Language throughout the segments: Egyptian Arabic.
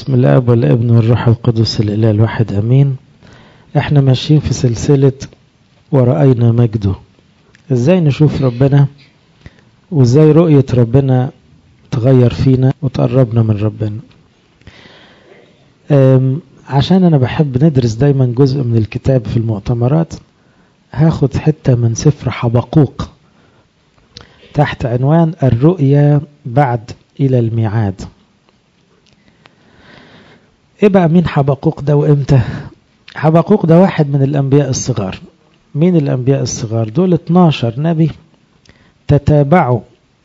بسم الله أب والابن والروح القدس الإله الواحد أمين احنا ماشيين في سلسلة ورأينا مجده ازاي نشوف ربنا وازاي رؤية ربنا تغير فينا وتقربنا من ربنا عشان انا بحب ندرس دايما جزء من الكتاب في المؤتمرات هاخد حتة من سفر حبقوق تحت عنوان الرؤية بعد إلى الميعاد ايه بقى مين حبقوق ده وامتى حبقوق ده واحد من الانبياء الصغار مين الانبياء الصغار دول 12 نبي تتابعوا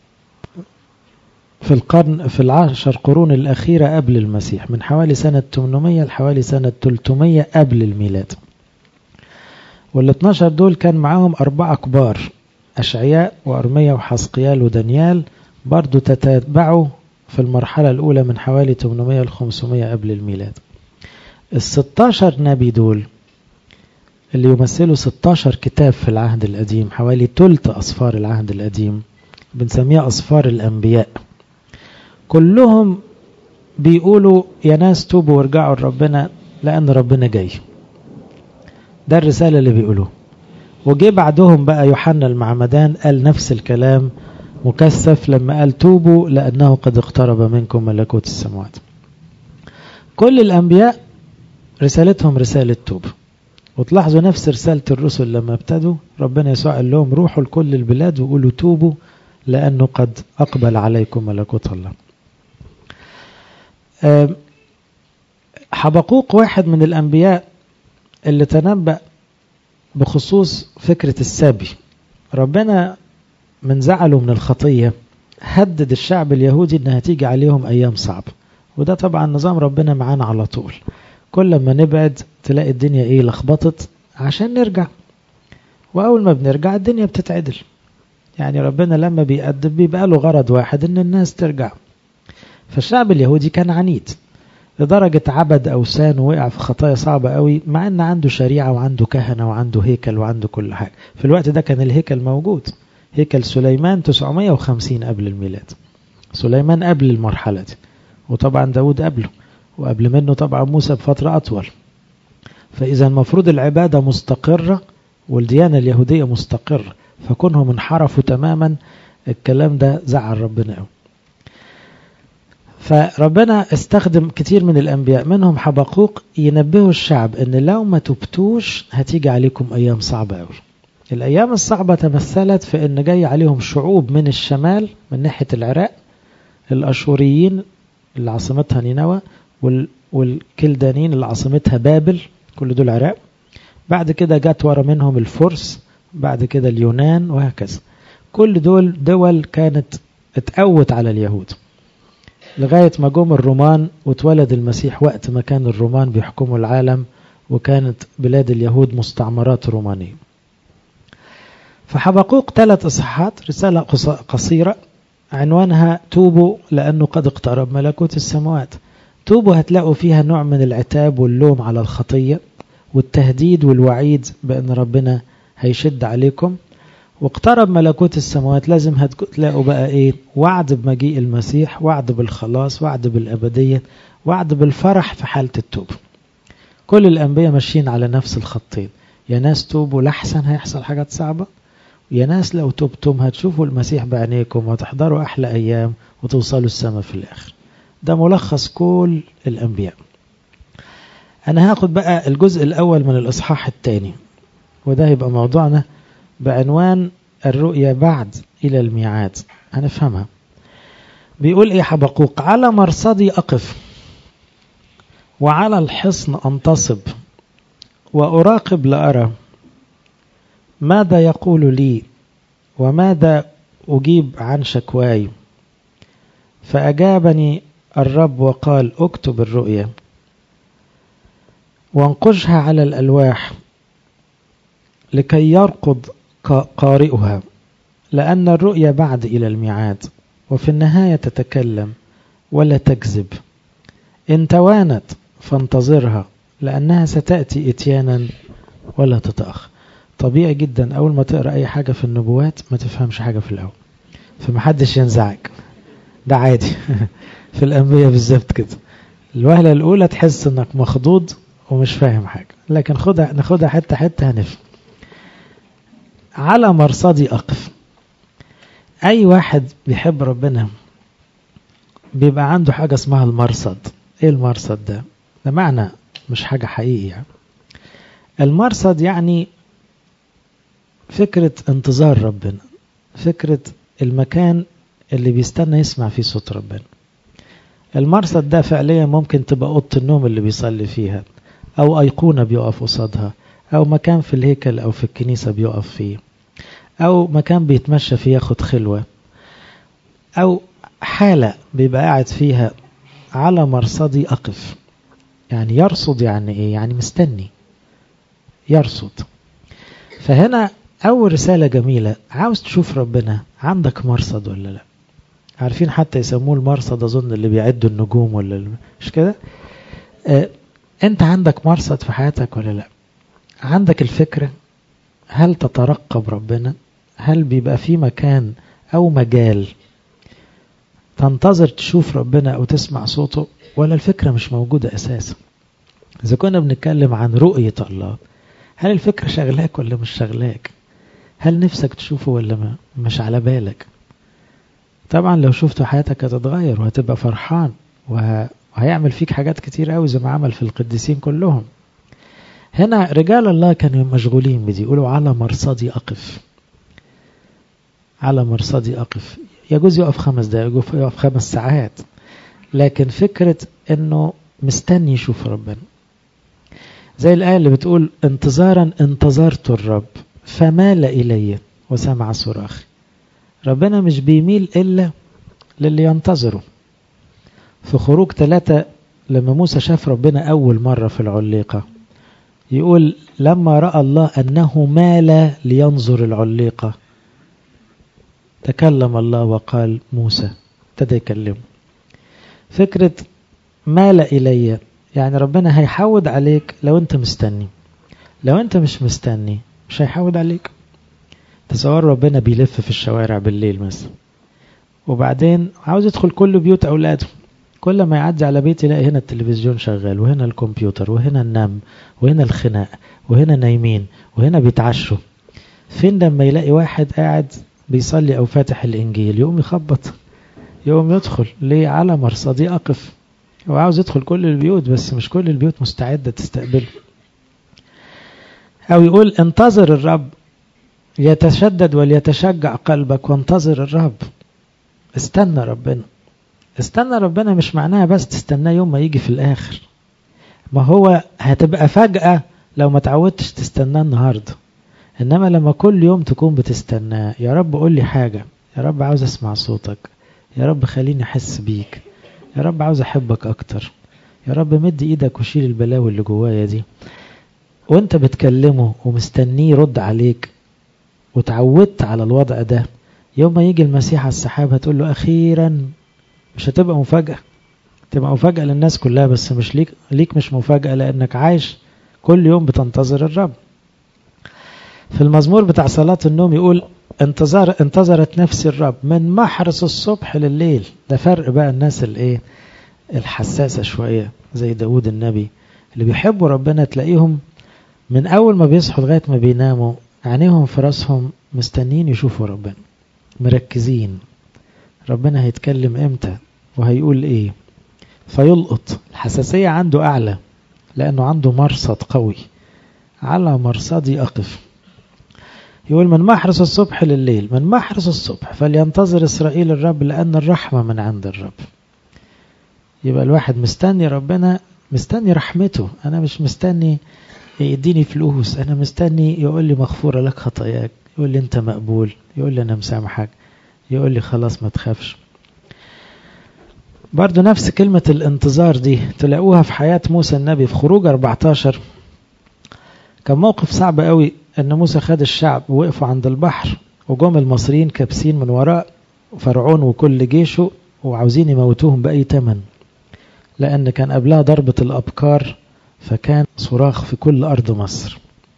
في القرن في العشر قرون الأخيرة قبل المسيح من حوالي سنة 800 لحوالي سنة 300 قبل الميلاد وال 12 دول كان معاهم أربعة كبار أشعياء وأرمية وحسقيال ودانيال برضو تتابعوا في المرحلة الأولى من حوالي 800 ل 500 قبل الميلاد ال 16 نبي دول اللي يمثلوا 16 كتاب في العهد القديم حوالي تلت أصفار العهد القديم بنسميها أصفار الأنبياء كلهم بيقولوا يا ناس توبوا وارجعوا لربنا لأن ربنا جاي ده الرسالة اللي بيقولوه وجي بعدهم بقى يوحنا المعمدان قال نفس الكلام مكثف لما قال توبوا لأنه قد اقترب منكم ملكوت السماوات كل الأنبياء رسالتهم رسالة توب وتلاحظوا نفس رسالة الرسل لما ابتدوا ربنا يسوع قال لهم روحوا لكل البلاد وقولوا توبوا لأنه قد أقبل عليكم ملكوت الله حبقوق واحد من الأنبياء اللي تنبأ بخصوص فكرة السبي ربنا من زعله من الخطية هدد الشعب اليهودي انها تيجي عليهم ايام صعبة وده طبعا نظام ربنا معانا على طول كل ما نبعد تلاقي الدنيا ايه لخبطت عشان نرجع واول ما بنرجع الدنيا بتتعدل يعني ربنا لما بيأدب بيبقى له غرض واحد ان الناس ترجع فالشعب اليهودي كان عنيد لدرجة عبد أوثان ووقع في خطايا صعبة قوي مع أن عنده شريعة وعنده كهنة وعنده هيكل وعنده كل حاجة في الوقت ده كان الهيكل موجود هيكل سليمان 950 قبل الميلاد سليمان قبل المرحلة دي وطبعا داود قبله وقبل منه طبعا موسى بفترة أطول فإذا المفروض العبادة مستقرة والديانة اليهودية مستقرة فكونهم انحرفوا تماما الكلام ده زعل ربنا قوي فربنا استخدم كتير من الأنبياء منهم حبقوق ينبهوا الشعب أن لو ما تبتوش هتيجي عليكم أيام صعبة قوي الأيام الصعبة تمثلت في أن جاي عليهم شعوب من الشمال من ناحية العراق الأشوريين اللي عاصمتها نينوى والكلدانيين اللي عاصمتها بابل كل دول عراق بعد كده جت ورا منهم الفرس بعد كده اليونان وهكذا كل دول دول كانت اتقوت على اليهود لغاية ما جم الرومان واتولد المسيح وقت ما كان الرومان بيحكموا العالم وكانت بلاد اليهود مستعمرات رومانية فحبقوق ثلاث إصحاحات رسالة قصيرة عنوانها توبوا لأنه قد اقترب ملكوت السماوات توبوا هتلاقوا فيها نوع من العتاب واللوم على الخطية والتهديد والوعيد بأن ربنا هيشد عليكم واقترب ملكوت السماوات لازم هتلاقوا بقى ايه وعد بمجيء المسيح وعد بالخلاص وعد بالأبدية وعد بالفرح في حالة التوبة كل الأنبياء ماشيين على نفس الخطين يا ناس توبوا لحسن هيحصل حاجات صعبة يا ناس لو تبتم هتشوفوا المسيح بعينيكم وتحضروا أحلى أيام وتوصلوا السماء في الآخر ده ملخص كل الأنبياء أنا هاخد بقى الجزء الأول من الإصحاح الثاني وده هيبقى موضوعنا بعنوان الرؤية بعد إلى الميعاد هنفهمها بيقول إيه حبقوق على مرصدي أقف وعلى الحصن أنتصب وأراقب لأرى ماذا يقول لي وماذا أجيب عن شكواي فأجابني الرب وقال اكتب الرؤيا وانقشها على الألواح لكي يرقض قارئها لأن الرؤيا بعد إلى الميعاد وفي النهاية تتكلم ولا تكذب إن توانت فانتظرها لأنها ستأتي إتيانا ولا تتأخر طبيعي جدا أول ما تقرأ أي حاجة في النبوات ما تفهمش حاجة في الأول فمحدش ينزعج ده عادي في الأنبياء بالذات كده الوهلة الأولى تحس إنك مخضوض ومش فاهم حاجة لكن خدها ناخدها حتة حتة هنفهم على مرصدي أقف أي واحد بيحب ربنا بيبقى عنده حاجة اسمها المرصد إيه المرصد ده؟ ده معنى مش حاجة حقيقية يعني. المرصد يعني فكرة انتظار ربنا فكرة المكان اللي بيستنى يسمع فيه صوت ربنا المرصد ده فعليا ممكن تبقى أوضة النوم اللي بيصلي فيها أو أيقونة بيقف قصادها أو مكان في الهيكل أو في الكنيسة بيقف فيه أو مكان بيتمشى فيه ياخد خلوة أو حالة بيبقى قاعد فيها على مرصدي أقف يعني يرصد يعني إيه يعني مستني يرصد فهنا أول رسالة جميلة عاوز تشوف ربنا عندك مرصد ولا لا عارفين حتى يسموه المرصد أظن اللي بيعدوا النجوم ولا مش كده آه أنت عندك مرصد في حياتك ولا لا عندك الفكرة هل تترقب ربنا هل بيبقى في مكان أو مجال تنتظر تشوف ربنا أو تسمع صوته ولا الفكرة مش موجودة أساسا إذا كنا بنتكلم عن رؤية الله هل الفكرة شغلاك ولا مش شغلاك هل نفسك تشوفه ولا ما مش على بالك طبعا لو شفته حياتك هتتغير وهتبقى فرحان وه... وهيعمل فيك حاجات كتير قوي زي ما عمل في القديسين كلهم هنا رجال الله كانوا مشغولين بدي يقولوا على مرصدي أقف على مرصدي أقف يجوز يقف خمس دقائق يقف خمس ساعات لكن فكرة انه مستني يشوف ربنا زي الآية اللي بتقول انتظارا انتظرت الرب فمال إلي وسمع صراخي ربنا مش بيميل إلا للي ينتظره في خروج ثلاثة لما موسى شاف ربنا أول مرة في العليقة يقول لما رأى الله أنه مال لينظر العليقة تكلم الله وقال موسى ابتدى يكلمه فكرة مال إلي يعني ربنا هيحود عليك لو انت مستني لو انت مش مستني مش هيحود عليك تصور ربنا بيلف في الشوارع بالليل مثلا وبعدين عاوز يدخل كل بيوت أولاده كل ما يعدي على بيت يلاقي هنا التلفزيون شغال وهنا الكمبيوتر وهنا النم وهنا الخناق وهنا نايمين وهنا بيتعشوا فين لما يلاقي واحد قاعد بيصلي أو فاتح الإنجيل يقوم يخبط يقوم يدخل ليه على مرصدي أقف هو عاوز يدخل كل البيوت بس مش كل البيوت مستعدة تستقبله أو يقول انتظر الرب يتشدد وليتشجع قلبك وانتظر الرب استنى ربنا استنى ربنا مش معناها بس تستناه يوم ما يجي في الآخر ما هو هتبقى فجأة لو ما تعودتش تستناه النهاردة إنما لما كل يوم تكون بتستناه يا رب قول لي حاجة يا رب عاوز أسمع صوتك يا رب خليني أحس بيك يا رب عاوز أحبك أكتر يا رب مد إيدك وشيل البلاوي اللي جوايا دي وانت بتكلمه ومستنيه يرد عليك وتعودت على الوضع ده يوم ما يجي المسيح على السحاب هتقول له أخيرا مش هتبقى مفاجأة تبقى مفاجأة للناس كلها بس مش ليك ليك مش مفاجأة لأنك عايش كل يوم بتنتظر الرب في المزمور بتاع صلاة النوم يقول انتظر انتظرت نفسي الرب من محرس الصبح لليل ده فرق بقى الناس الايه الحساسة شوية زي داود النبي اللي بيحبوا ربنا تلاقيهم من أول ما بيصحوا لغاية ما بيناموا عينيهم في راسهم مستنين يشوفوا ربنا مركزين ربنا هيتكلم امتى وهيقول ايه فيلقط الحساسية عنده أعلى لأنه عنده مرصد قوي على مرصدي أقف يقول من محرس الصبح لليل من محرس الصبح فلينتظر إسرائيل الرب لأن الرحمة من عند الرب يبقى الواحد مستني ربنا مستني رحمته أنا مش مستني يديني فلوس أنا مستني يقول لي مغفورة لك خطاياك يقول لي أنت مقبول يقول لي أنا مسامحك يقول لي خلاص ما تخافش برضو نفس كلمة الانتظار دي تلاقوها في حياة موسى النبي في خروج 14 كان موقف صعب قوي ان موسى خد الشعب ووقفوا عند البحر وجم المصريين كابسين من وراء فرعون وكل جيشه وعاوزين يموتوهم بأي تمن لأن كان قبلها ضربة الأبكار فكان صراخ في كل أرض مصر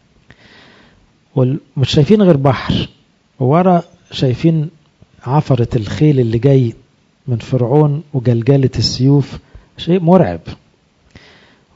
ومش شايفين غير بحر وورا شايفين عفرة الخيل اللي جاي من فرعون وجلجلة السيوف شيء مرعب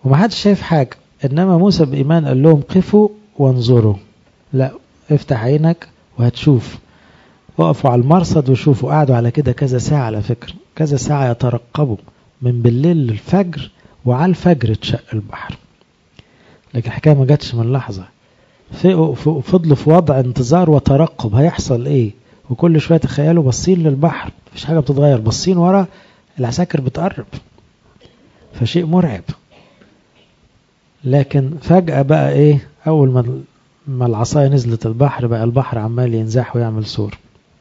ومحدش شايف حاجة إنما موسى بإيمان قال لهم قفوا وانظروا لا افتح عينك وهتشوف وقفوا على المرصد وشوفوا قعدوا على كده كذا ساعة على فكرة كذا ساعة يترقبوا من بالليل للفجر وعلى الفجر اتشق البحر لكن الحكاية ما جاتش من لحظة فضلوا في وضع انتظار وترقب هيحصل ايه وكل شوية تخيلوا باصين للبحر مفيش حاجة بتتغير باصين ورا العساكر بتقرب فشيء مرعب لكن فجأة بقى ايه اول ما ما العصاية نزلت البحر بقى البحر عمال ينزح ويعمل سور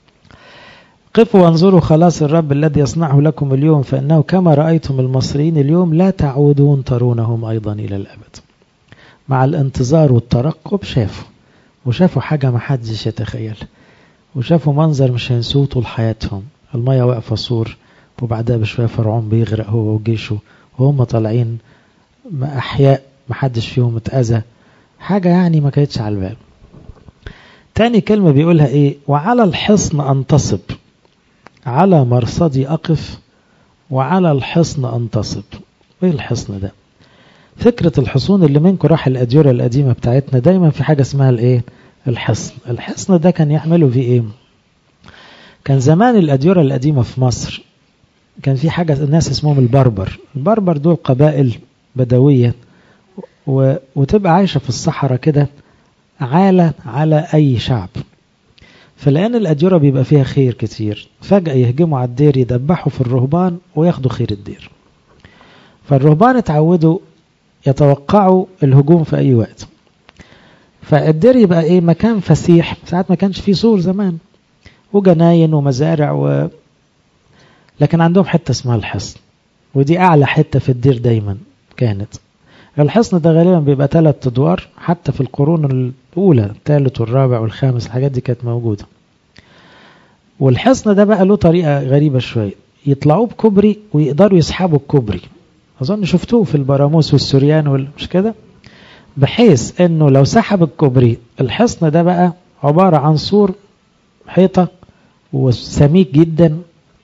قفوا وانظروا خلاص الرب الذي يصنعه لكم اليوم فإنه كما رأيتم المصريين اليوم لا تعودون ترونهم أيضا إلى الأبد مع الانتظار والترقب شافوا وشافوا حاجة ما حدش يتخيل وشافوا منظر مش هينسوه طول حياتهم المية واقفة سور وبعدها بشوية فرعون بيغرق هو وجيشه وهم طالعين أحياء ما حدش فيهم اتأذى حاجة يعني ما كانتش على البال تاني كلمة بيقولها ايه وعلى الحصن انتصب على مرصدي أقف وعلى الحصن أنتصب ايه الحصن ده فكرة الحصون اللي منكم راح الأديرة القديمة بتاعتنا دايما في حاجة اسمها الايه الحصن الحصن ده كان يعملوا فيه ايه كان زمان الأديرة القديمة في مصر كان في حاجة الناس اسمهم البربر البربر دول قبائل بدوية و... وتبقى عايشة في الصحراء كده عالة على أي شعب فلأن الأديرة بيبقى فيها خير كتير فجأة يهجموا على الدير يدبحوا في الرهبان وياخدوا خير الدير فالرهبان اتعودوا يتوقعوا الهجوم في أي وقت فالدير يبقى إيه مكان فسيح ساعات ما كانش فيه سور زمان وجناين ومزارع و... لكن عندهم حتة اسمها الحصن ودي أعلى حتة في الدير دايما كانت الحصن ده غالبا بيبقى ثلاث ادوار حتى في القرون الاولى الثالث والرابع والخامس الحاجات دي كانت موجوده والحصن ده بقى له طريقه غريبه شويه يطلعوه بكوبري ويقدروا يسحبوا الكوبري اظن شفتوه في البراموس والسوريان وال... مش كده بحيث انه لو سحب الكوبري الحصن ده بقى عباره عن سور حيطه وسميك جدا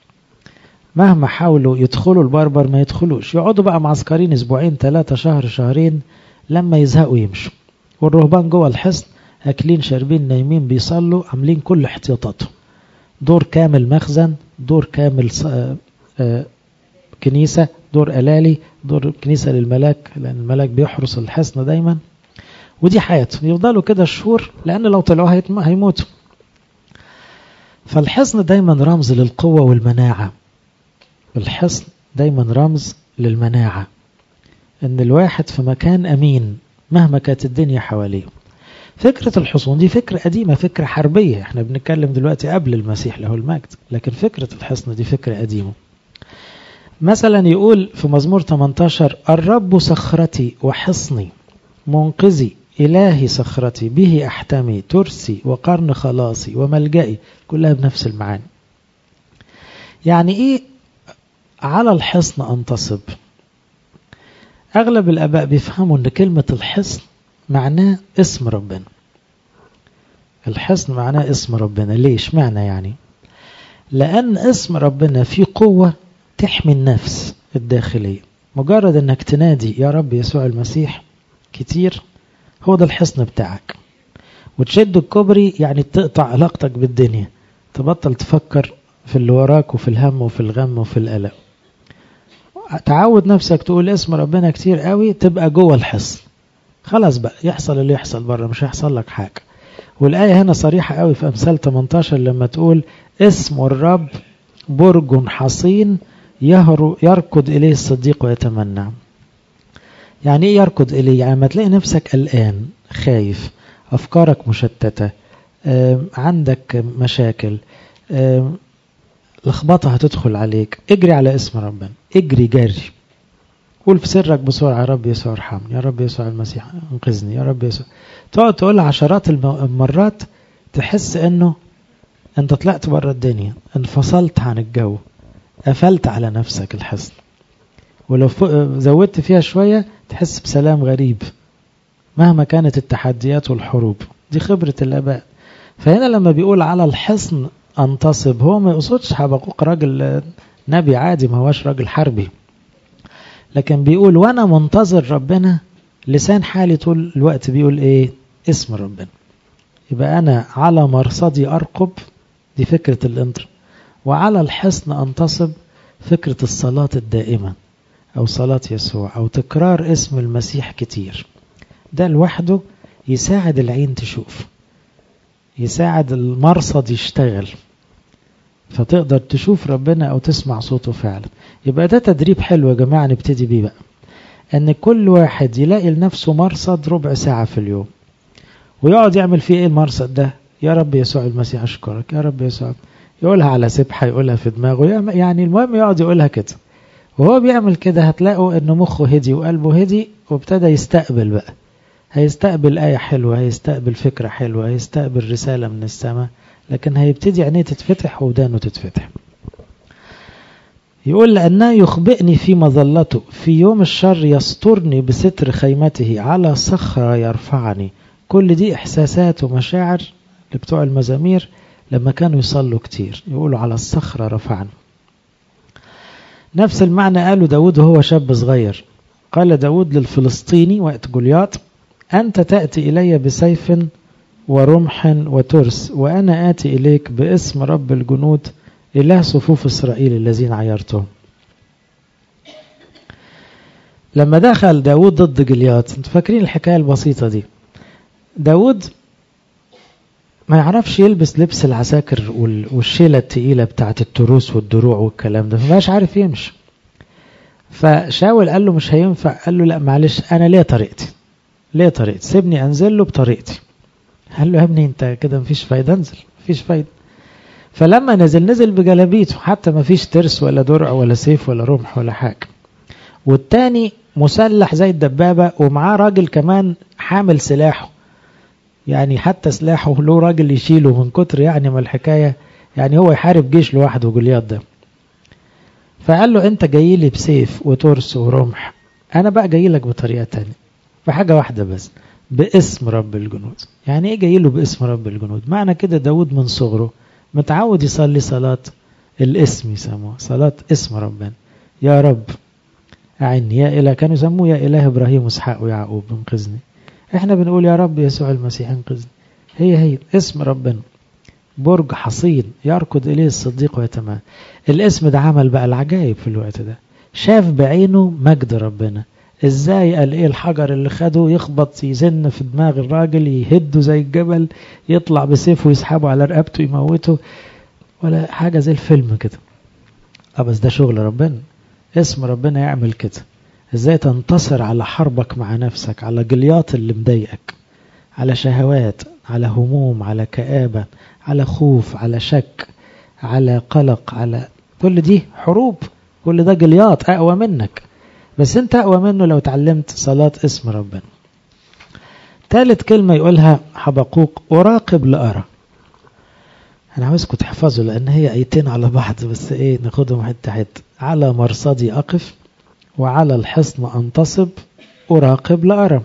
مهما حاولوا يدخلوا البربر ما يدخلوش يقعدوا بقى معسكرين اسبوعين ثلاثة شهر شهرين لما يزهقوا يمشوا والرهبان جوه الحصن اكلين شاربين نايمين بيصلوا عاملين كل احتياطاتهم دور كامل مخزن دور كامل كنيسة دور ألالي دور كنيسة للملاك لأن الملاك بيحرس الحصن دايما ودي حياتهم يفضلوا كده شهور لأن لو طلعوا هيموتوا فالحصن دايما رمز للقوة والمناعة الحصن دايما رمز للمناعة ان الواحد في مكان امين مهما كانت الدنيا حواليه فكرة الحصون دي فكرة قديمة فكرة حربية احنا بنتكلم دلوقتي قبل المسيح له المجد لكن فكرة الحصن دي فكرة قديمة مثلا يقول في مزمور 18 الرب صخرتي وحصني منقذي إلهي صخرتي به أحتمي ترسي وقرن خلاصي وملجئي كلها بنفس المعاني يعني إيه على الحصن أنتصب أغلب الآباء بيفهموا أن كلمة الحصن معناه اسم ربنا الحصن معناه اسم ربنا ليش معنى يعني لأن اسم ربنا فيه قوة تحمي النفس الداخلية مجرد أنك تنادي يا رب يسوع المسيح كتير هو ده الحصن بتاعك وتشد الكوبري يعني تقطع علاقتك بالدنيا تبطل تفكر في اللي وراك وفي الهم وفي الغم وفي القلق تعود نفسك تقول اسم ربنا كتير قوي تبقى جوه الحصن خلاص بقى يحصل اللي يحصل بره مش هيحصل لك حاجة والآية هنا صريحة قوي في أمثال 18 لما تقول اسم الرب برج حصين يركض إليه الصديق ويتمنى يعني ايه يركض إليه يعني ما تلاقي نفسك قلقان خايف أفكارك مشتتة عندك مشاكل لخبطة هتدخل عليك اجري على اسم ربنا اجري جري قول في سرك بسرعة يا رب يسوع ارحمني يا رب يسوع المسيح انقذني يا رب يسوع تقعد تقول عشرات المرات تحس انه انت طلعت بره الدنيا انفصلت عن الجو قفلت على نفسك الحصن ولو زودت فيها شوية تحس بسلام غريب مهما كانت التحديات والحروب دي خبرة الآباء فهنا لما بيقول على الحصن انتصب هو ما يقصدش حبقوق راجل نبي عادي ما هوش راجل حربي لكن بيقول وانا منتظر ربنا لسان حالي طول الوقت بيقول ايه اسم ربنا يبقى انا على مرصدي ارقب دي فكرة الانتر وعلى الحصن انتصب فكرة الصلاة الدائمة او صلاة يسوع او تكرار اسم المسيح كتير ده لوحده يساعد العين تشوف يساعد المرصد يشتغل فتقدر تشوف ربنا او تسمع صوته فعلا يبقى ده تدريب حلو يا جماعة نبتدي بيه بقى ان كل واحد يلاقي لنفسه مرصد ربع ساعة في اليوم ويقعد يعمل فيه ايه المرصد ده يا رب يسوع المسيح اشكرك يا رب يسوع يقولها على سبحة يقولها في دماغه يعني المهم يقعد يقولها كده وهو بيعمل كده هتلاقوا ان مخه هدي وقلبه هدي وابتدى يستقبل بقى هيستقبل آية حلوة هيستقبل فكرة حلوة هيستقبل رسالة من السماء لكن هيبتدي عينيه تتفتح ودانه تتفتح يقول لأنه يخبئني في مظلته في يوم الشر يسترني بستر خيمته على صخرة يرفعني كل دي إحساسات ومشاعر لبتوع المزامير لما كانوا يصلوا كتير يقولوا على الصخرة رفعني نفس المعنى قاله داود وهو شاب صغير قال داود للفلسطيني وقت جولياط أنت تأتي إلي بسيف ورمح وترس وأنا آتي إليك باسم رب الجنود إله صفوف إسرائيل الذين عيرتهم لما دخل داود ضد جليات انتوا فاكرين الحكاية البسيطة دي داود ما يعرفش يلبس لبس العساكر والشيلة التقيلة بتاعت التروس والدروع والكلام ده فماش عارف يمشي فشاول قال له مش هينفع قال له لا معلش أنا ليه طريقتي ليه طريقتي سيبني أنزل له بطريقتي قال له يا ابني انت كده مفيش فايدة انزل مفيش فايدة فلما نزل نزل بجلابيته حتى ما فيش ترس ولا درع ولا سيف ولا رمح ولا حاجة والتاني مسلح زي الدبابة ومعاه راجل كمان حامل سلاحه يعني حتى سلاحه له راجل يشيله من كتر يعني ما الحكاية يعني هو يحارب جيش لوحده جولياط ده فقال له انت جاي لي بسيف وترس ورمح انا بقى جاي لك بطريقة تانية بحاجة واحدة بس باسم رب الجنود يعني ايه جاي له باسم رب الجنود معنى كده داود من صغره متعود يصلي صلاة الاسم يسموها صلاة اسم ربنا يا رب أعني يا إله كانوا يسموه يا إله إبراهيم وإسحاق ويعقوب انقذني احنا بنقول يا رب يسوع المسيح انقذني هي هي اسم ربنا برج حصين يركض إليه الصديق ويتمام الاسم ده عمل بقى العجائب في الوقت ده شاف بعينه مجد ربنا ازاي قال ايه الحجر اللي خده يخبط يزن في دماغ الراجل يهده زي الجبل يطلع بسيفه ويسحبه على رقبته يموته ولا حاجة زي الفيلم كده اه بس ده شغل ربنا اسم ربنا يعمل كده ازاي تنتصر على حربك مع نفسك على جلياط اللي مضايقك على شهوات على هموم على كآبة على خوف على شك على قلق على كل دي حروب كل ده جلياط أقوى منك بس انت أقوى منه لو تعلمت صلاة اسم ربنا ثالث كلمة يقولها حبقوق أراقب لأرى أنا عاوزكم تحفظوا لأن هي آيتين على بعض بس إيه ناخدهم حتة حتة على مرصدي أقف وعلى الحصن أنتصب أراقب لأرى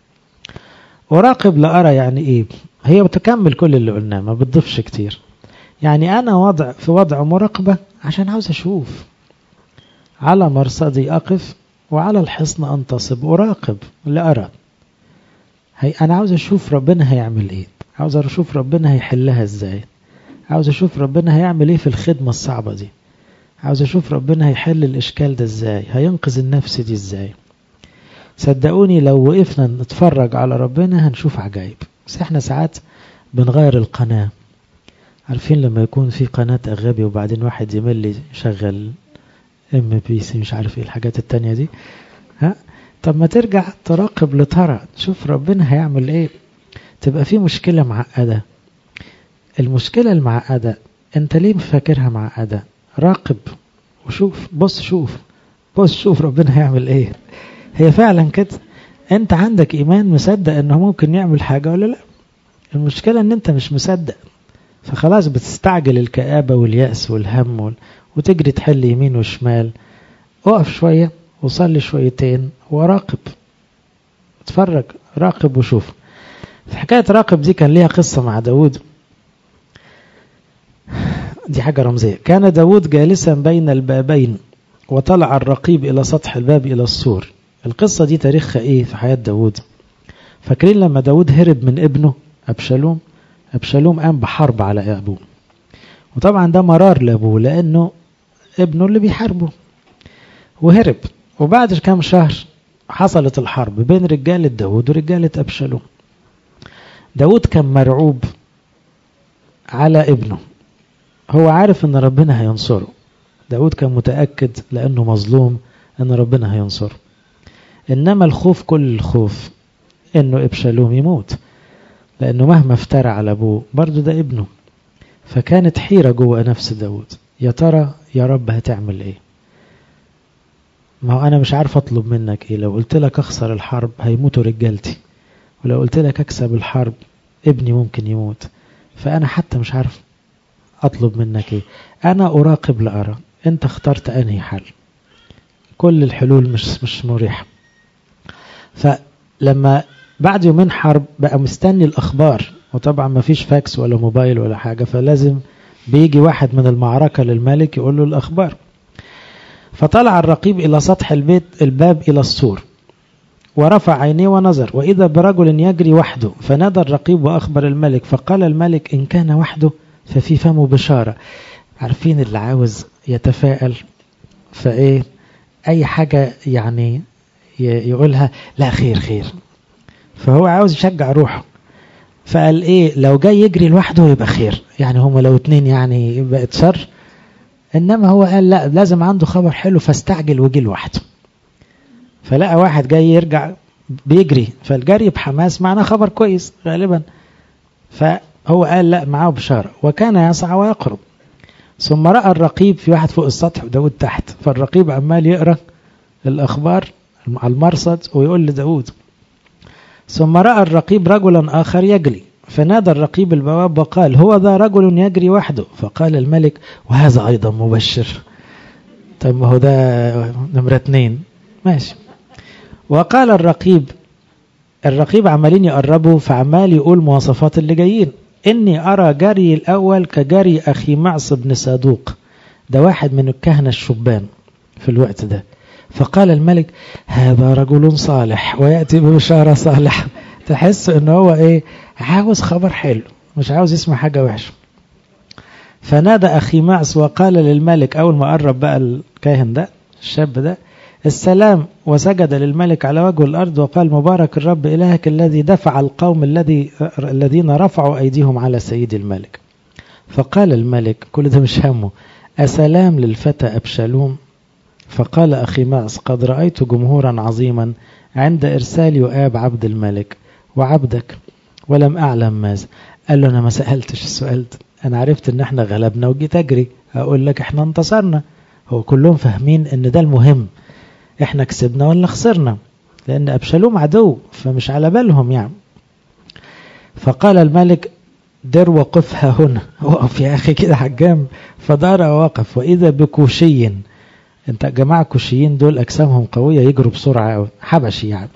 أراقب لأرى يعني إيه هي بتكمل كل اللي قلناه ما بتضيفش كتير يعني أنا وضع في وضع مراقبة عشان عاوز أشوف على مرصدي أقف وعلى الحصن أنتصب أراقب لأرى هي أنا عاوز أشوف ربنا هيعمل إيه عاوز أشوف ربنا هيحلها إزاي عاوز أشوف ربنا هيعمل إيه في الخدمة الصعبة دي عاوز أشوف ربنا هيحل الإشكال ده إزاي هينقذ النفس دي إزاي صدقوني لو وقفنا نتفرج على ربنا هنشوف عجائب بس احنا ساعات بنغير القناة عارفين لما يكون في قناة أغابي وبعدين واحد يمل يشغل ام بي سي مش عارف ايه الحاجات التانية دي ها طب ما ترجع تراقب لترى تشوف ربنا هيعمل ايه تبقى في مشكلة معقدة المشكلة المعقدة انت ليه فاكرها معقدة راقب وشوف بص شوف بص شوف ربنا هيعمل ايه هي فعلا كده انت عندك ايمان مصدق انه ممكن يعمل حاجة ولا لا المشكلة ان انت مش مصدق فخلاص بتستعجل الكآبة واليأس والهم وال... وتجري تحل يمين وشمال اقف شوية وصلي شويتين وراقب اتفرج راقب وشوف في حكاية راقب دي كان ليها قصة مع داود دي حاجة رمزية كان داود جالسا بين البابين وطلع الرقيب إلى سطح الباب إلى السور القصة دي تاريخها إيه في حياة داود فاكرين لما داود هرب من ابنه أبشالوم أبشالوم قام بحرب على أبوه وطبعا ده مرار لأبوه لأنه ابنه اللي بيحاربه وهرب وبعد كام شهر حصلت الحرب بين رجالة داود ورجالة أبشالوم داود كان مرعوب على ابنه هو عارف ان ربنا هينصره داود كان متأكد لأنه مظلوم ان ربنا هينصره إنما الخوف كل الخوف انه ابشالوم يموت لأنه مهما افترى على أبوه برضه ده ابنه فكانت حيرة جوه نفس داود يا ترى يا رب هتعمل ايه ما هو أنا مش عارف أطلب منك إيه لو قلت لك أخسر الحرب هيموتوا رجالتي ولو قلت لك أكسب الحرب ابني ممكن يموت فأنا حتى مش عارف أطلب منك إيه أنا أراقب لأرى أنت اخترت أنهي حل كل الحلول مش مش مريحة فلما بعد يومين حرب بقى مستني الأخبار وطبعا ما فيش فاكس ولا موبايل ولا حاجة فلازم بيجي واحد من المعركة للملك يقول له الأخبار فطلع الرقيب إلى سطح البيت الباب إلى السور ورفع عينيه ونظر وإذا برجل يجري وحده فنادى الرقيب وأخبر الملك فقال الملك إن كان وحده ففي فمه بشارة عارفين اللي عاوز يتفائل فإيه أي حاجة يعني يقولها لا خير خير فهو عاوز يشجع روحه فقال إيه لو جاي يجري لوحده يبقى خير يعني هم لو اتنين يعني بقت شر إنما هو قال لا لازم عنده خبر حلو فاستعجل وجي لوحده فلقى واحد جاي يرجع بيجري فالجري بحماس معناه خبر كويس غالبا فهو قال لا معاه بشارة وكان يسعى ويقرب ثم رأى الرقيب في واحد فوق السطح وداود تحت فالرقيب عمال يقرأ الأخبار على المرصد ويقول لداود ثم رأى الرقيب رجلا آخر يجري فنادى الرقيب البواب وقال هو ذا رجل يجري وحده فقال الملك وهذا أيضا مبشر طيب ما هو ده نمرة اتنين ماشي وقال الرقيب الرقيب عمالين يقربوا فعمال يقول مواصفات اللي جايين إني أرى جري الأول كجري أخي معص بن صادوق ده واحد من الكهنة الشبان في الوقت ده فقال الملك هذا رجل صالح ويأتي ببشارة صالحة تحس ان هو ايه عاوز خبر حلو مش عاوز يسمع حاجة وحشة فنادى أخي معص وقال للملك أول ما قرب بقى الكاهن ده الشاب ده السلام وسجد للملك على وجه الأرض وقال مبارك الرب إلهك الذي دفع القوم الذي الذين رفعوا أيديهم على سيد الملك فقال الملك كل ده مش همه أسلام للفتى أبشالوم فقال أخي معص قد رأيت جمهورا عظيما عند إرسال يؤاب عبد الملك وعبدك ولم أعلم ماذا قال له أنا ما سألتش السؤال ده أنا عرفت إن إحنا غلبنا وجيت أجري أقول لك إحنا انتصرنا هو كلهم فاهمين إن ده المهم إحنا كسبنا ولا خسرنا لأن أبشالوم عدو فمش على بالهم يعني فقال الملك در وقفها هنا وقف يا أخي كده حجام فدار ووقف وإذا بكوشي انت جماعة كوشيين دول أجسامهم قوية يجروا بسرعة أوي حبشي يعني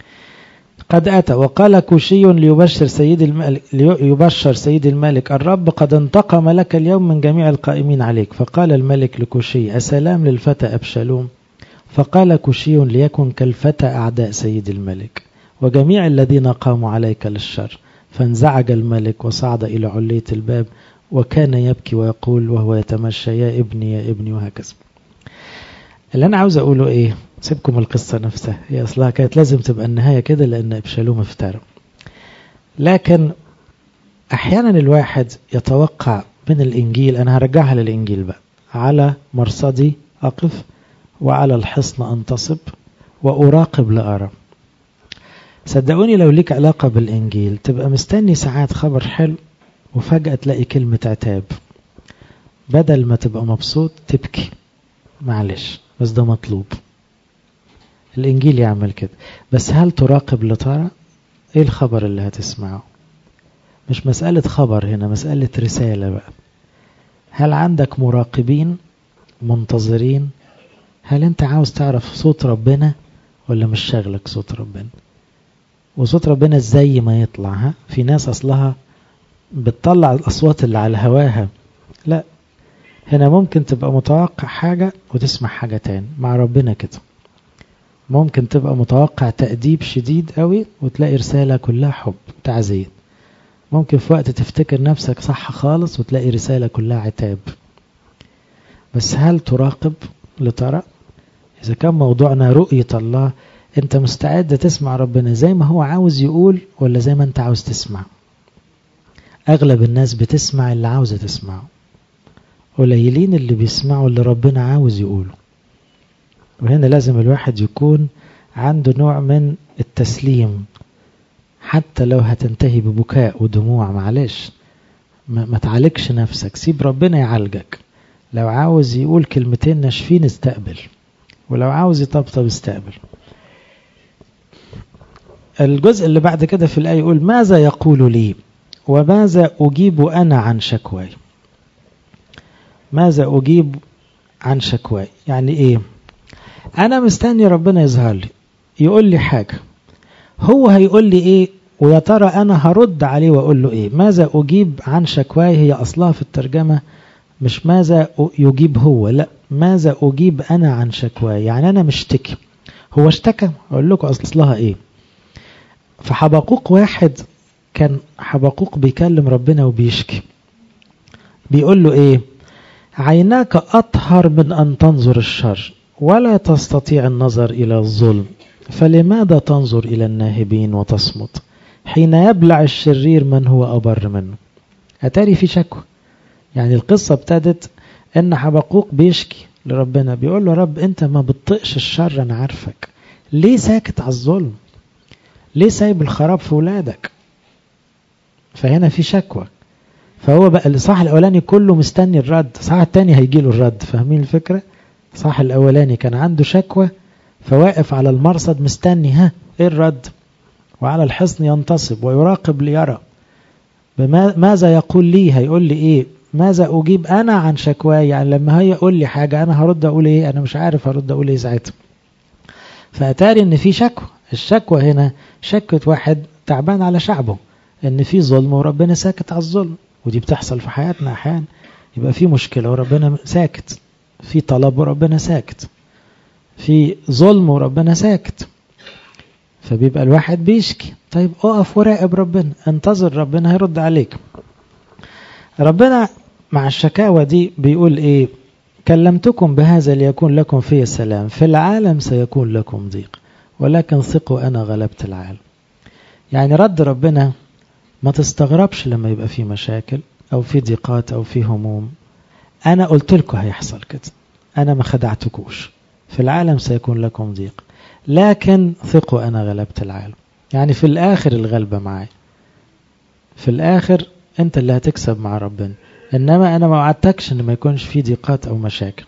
قد أتى وقال كوشي ليبشر سيد الملك ليبشر سيد الملك الرب قد انتقم لك اليوم من جميع القائمين عليك فقال الملك لكوشي أسلام للفتى أبشالوم فقال كوشي ليكن كالفتى أعداء سيد الملك وجميع الذين قاموا عليك للشر فانزعج الملك وصعد إلى علية الباب وكان يبكي ويقول وهو يتمشى يا ابني يا ابني وهكذا اللي أنا عاوز أقوله إيه سيبكم القصة نفسها هي أصلها كانت لازم تبقى النهاية كده لأن أبشالوم افترى لكن أحيانا الواحد يتوقع من الإنجيل أنا هرجعها للإنجيل بقى على مرصدي أقف وعلى الحصن أنتصب وأراقب لأرى صدقوني لو ليك علاقة بالإنجيل تبقى مستني ساعات خبر حلو وفجأة تلاقي كلمة عتاب بدل ما تبقى مبسوط تبكي معلش بس ده مطلوب الإنجيل يعمل كده بس هل تراقب لترى إيه الخبر اللي هتسمعه مش مسألة خبر هنا مسألة رسالة بقى هل عندك مراقبين منتظرين هل انت عاوز تعرف صوت ربنا ولا مش شاغلك صوت ربنا وصوت ربنا زي ما يطلع ها في ناس أصلها بتطلع الأصوات اللي على هواها لا هنا ممكن تبقى متوقع حاجة وتسمع حاجة تاني مع ربنا كده ممكن تبقى متوقع تأديب شديد قوي وتلاقي رسالة كلها حب تعزية ممكن في وقت تفتكر نفسك صح خالص وتلاقي رسالة كلها عتاب بس هل تراقب لترى إذا كان موضوعنا رؤية الله أنت مستعد تسمع ربنا زي ما هو عاوز يقول ولا زي ما أنت عاوز تسمع أغلب الناس بتسمع اللي عاوزة تسمعه قليلين اللي بيسمعوا اللي ربنا عاوز يقوله وهنا لازم الواحد يكون عنده نوع من التسليم حتى لو هتنتهي ببكاء ودموع معلش ما تعالجش نفسك سيب ربنا يعالجك لو عاوز يقول كلمتين ناشفين استقبل ولو عاوز يطبطب استقبل الجزء اللي بعد كده في الآية يقول ماذا يقول لي وماذا أجيب أنا عن شكواي ماذا أجيب عن شكواي يعني إيه أنا مستني ربنا يظهر لي يقول لي حاجة هو هيقول لي إيه ويا ترى أنا هرد عليه وأقول له إيه ماذا أجيب عن شكواي هي أصلها في الترجمة مش ماذا يجيب هو لا ماذا أجيب أنا عن شكواي يعني أنا مشتكي هو اشتكى أقول لكم أصلها إيه فحبقوق واحد كان حبقوق بيكلم ربنا وبيشكي بيقول له إيه عيناك أطهر من أن تنظر الشر ولا تستطيع النظر إلى الظلم فلماذا تنظر إلى الناهبين وتصمت حين يبلع الشرير من هو أبر منه أتاري في شكوى يعني القصة ابتدت ان حبقوق بيشكي لربنا بيقول له رب انت ما بتطقش الشر انا عارفك ليه ساكت على الظلم ليه سايب الخراب في ولادك فهنا في شكوى فهو بقى الصح الاولاني كله مستني الرد الصح التاني هيجي له الرد فاهمين الفكرة صح الاولاني كان عنده شكوى فواقف على المرصد مستني ها ايه الرد وعلى الحصن ينتصب ويراقب ليرى ماذا يقول لي هيقول لي ايه ماذا أجيب أنا عن شكواي يعني لما هي يقول لي حاجة أنا هرد أقول إيه أنا مش عارف هرد أقول إيه ساعتها فأتاري إن في شكوى الشكوى هنا شكوى واحد تعبان على شعبه إن في ظلم وربنا ساكت على الظلم ودي بتحصل في حياتنا أحيانا يبقى في مشكلة وربنا ساكت في طلب وربنا ساكت في ظلم وربنا ساكت فبيبقى الواحد بيشكي طيب اقف وراقب ربنا انتظر ربنا هيرد عليك ربنا مع الشكاوى دي بيقول ايه كلمتكم بهذا ليكون لكم فيه السلام في العالم سيكون لكم ضيق ولكن ثقوا انا غلبت العالم يعني رد ربنا ما تستغربش لما يبقى في مشاكل او في ضيقات او في هموم انا قلت لكم هيحصل كده انا ما خدعتكوش في العالم سيكون لكم ضيق لكن ثقوا انا غلبت العالم يعني في الاخر الغلبة معي في الاخر انت اللي هتكسب مع ربنا انما انا ما وعدتكش ان ما يكونش في ضيقات او مشاكل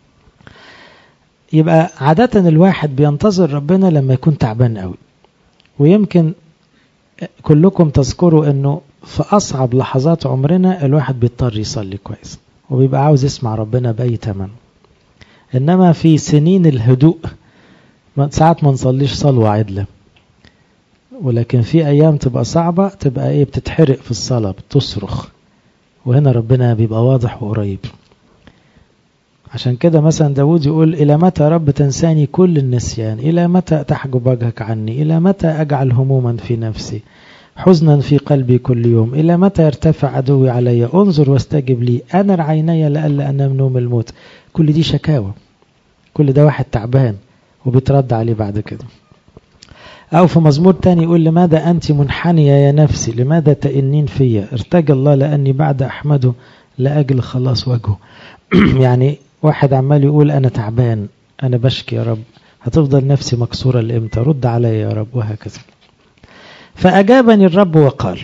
يبقى عادة الواحد بينتظر ربنا لما يكون تعبان قوي ويمكن كلكم تذكروا انه في اصعب لحظات عمرنا الواحد بيضطر يصلي كويس وبيبقى عاوز يسمع ربنا باي تمن انما في سنين الهدوء ساعات ما نصليش صلوة عدلة ولكن في ايام تبقى صعبة تبقى ايه بتتحرق في الصلاة بتصرخ وهنا ربنا بيبقى واضح وقريب عشان كده مثلا داود يقول إلى متى رب تنساني كل النسيان إلى متى تحجب وجهك عني إلى متى أجعل هموما في نفسي حزنا في قلبي كل يوم إلى متى يرتفع عدوي علي انظر واستجب لي أنا عيني لألا أنام نوم الموت كل دي شكاوى كل ده واحد تعبان وبيترد عليه بعد كده أو في مزمور تاني يقول لماذا أنت منحنية يا نفسي لماذا تئنين فيا ارتجى الله لأني بعد أحمده لأجل خلاص وجهه يعني واحد عمال يقول أنا تعبان أنا بشكي يا رب هتفضل نفسي مكسورة لإمتى رد علي يا رب وهكذا فأجابني الرب وقال